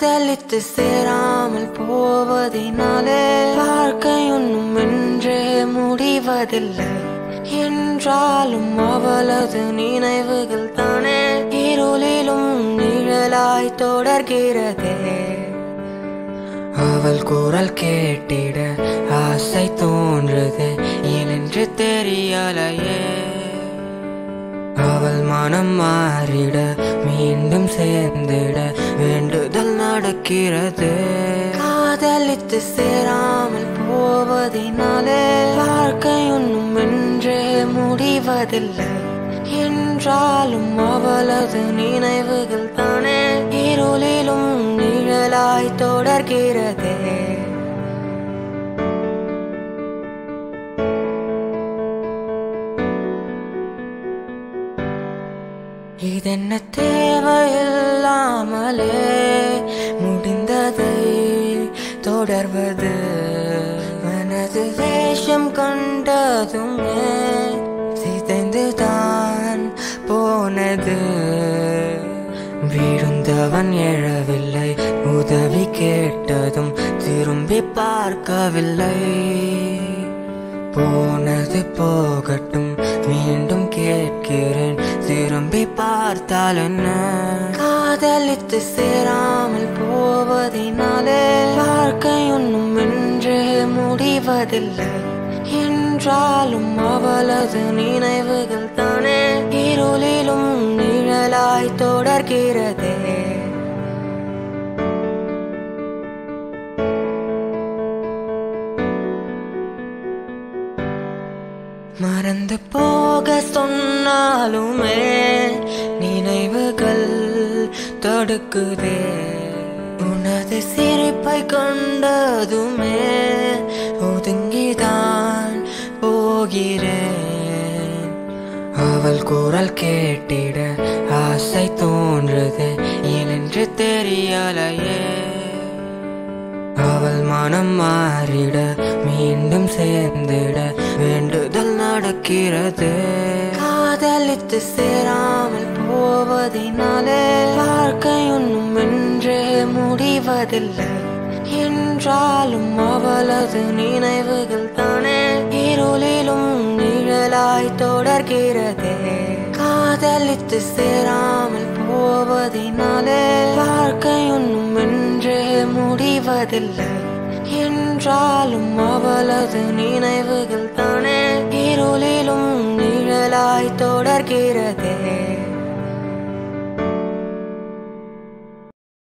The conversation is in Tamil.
காதலித்து சேராமல் போவதினாலே வாழ்க்கை ஒன்றும் என்றே முடிவதில்லை என்றாலும் அவளது நினைவுகள் தானே இருளிலும் நிழலாய் தொடர்கிறதே அவள் குரல் கேட்டிட ஆசை தோன்றுது ஏனென்று தெரியலையே அவள் மனம் மாறிட மீண்டும் சேர்ந்திட வேண்டுதல் நடக்கிறது காதலித்து சேராமல் போவதினாலே வாழ்க்கை ஒன்றும் என்றே முடிவதில்லை என்றாலும் அவளது நினைவுகள் தானே இருளிலும் நிழலாய் தொடர்கிறதே இதென்ன தேவையில்லாமலே முடிந்ததை தொடர்வது மனது வேஷம் கண்டதுமே சிதைந்துதான் போனது விழுந்தவன் எழவில்லை உதவி கேட்டதும் திரும்பி பார்க்கவில்லை போனது போகட்டும் மீண்டும் கேட்கிறேன் திரும்பி பார்த்தால் என்ன காதலித்து சேராமல் போவதினாலே வாழ்க்கை ஒன்றும் என்றே முடிவதில்லை என்றாலும் அவளது நினைவுகள் தானே இருளிலும் நிழலாய் தொடர்கிறதே மறந்து போக சொன்னாலுமே நினைவுகள் தடுக்குதே உனது சிரிப்பை கண்டதுமே ஒதுங்கிதான் போகிறேன் அவள் குரல் கேட்டிட ஆசை தோன்றுது ஏனென்று தெரியலையே அவள் மனம் மாறிட மீண்டும் சேர்ந்திட வேண்டுதல் நடக்கிறது காதலித்து சேராமல் போவதினாலே வாழ்க்கை ஒன்றும் என்றே முடிவதில்லை என்றாலும் அவளது நினைவுகள் தானே இருளிலும் நிழலாய் தொடர்கிறதே காதலித்து சேராமல் போவதினாலே வாழ்க்கை ஒன்றும் என்றே முடிவதில்லை என்றாலும் அவளது நினைவுகள் தானே இருளிலும் நிழலாய் தொடர்கிறதே